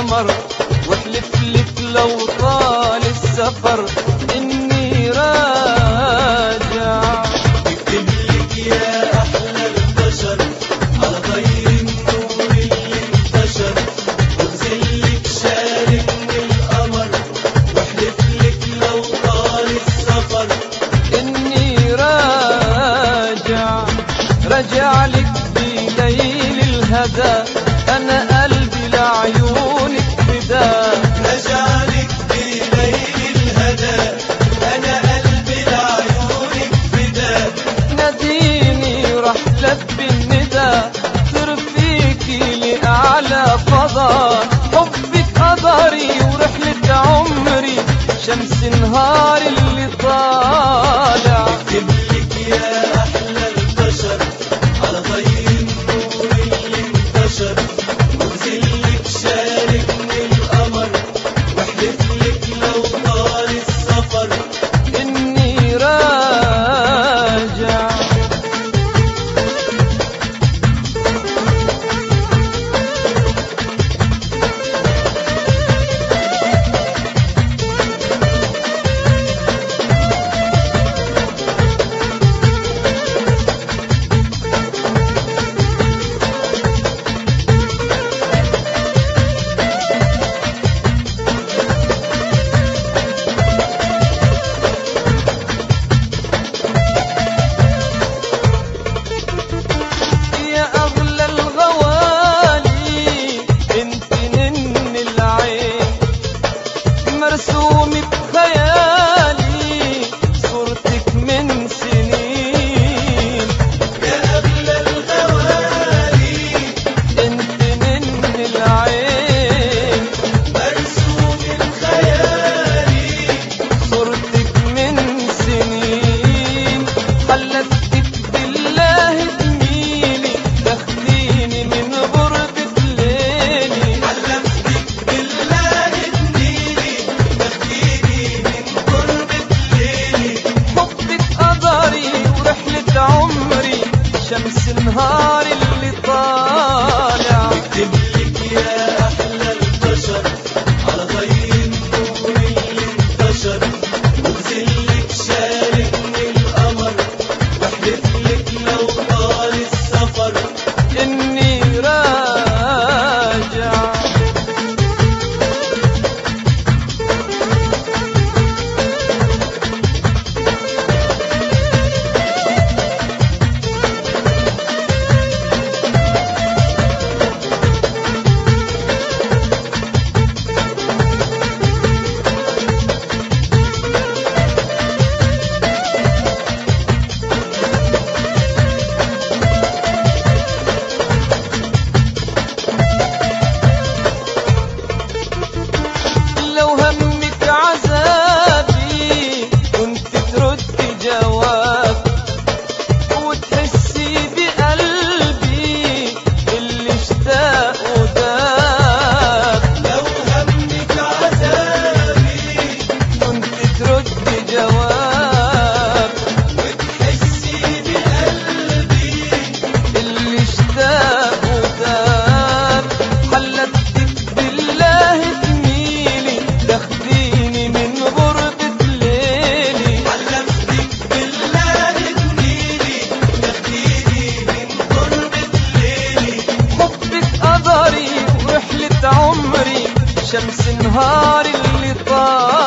القمر واحلف لك لو طال السفر اني راجع اكتب لك يا احلى البشر على غير النور اللي انتشر وانزل لك شارك من القمر واحلف لك لو طال السفر اني راجع رجع لك بليل الهدى انا قلبي لعيونك فدا رجعلك بليل الهدى انا قلبي لعيونك فدا ناديني راح لبي الندى ترفيكي لأعلى فضاء حبك قدري ورحلة عمري شمس نهار اللي طالع اكتب لك يا احلى البشر على غير النور اللي انتشر وانزل لك شارك من القمر واحلف لك لو طال السفر إني راجع يا أغلى الغوالي انت نن العين مرسومة بخيالي صورتك من سنين يا أغلى الغوالي انت نن العين مرسوم الخيالي صورتك من سنين حلفتك بالله تميلي تاخديني من غربة ليلي علمتك بالله تنيلي تاخديني من قربة ليلي حبك قدري ورحلة عمري شمس نهار اللي طالع اكتب لك يا أحلى البشر على غير النور اللي انتشر وانزل لك شارك من القمر واحلف لك لو طال السفر إني راجع لو همك عذابي كنت تردي جواب وتحسي بقلبي اللي اشتاق وداب لو همك عذابي كنت تردي جواب وتحسي بقلبي اللي اشتاق وداب حلفتك بالله تميلي تاخديني من غربة ليلي علمتك بالله تنيلي تاخديني من قربة ليلي حبك قدري ورحلة عمري شمس نهار اللي طال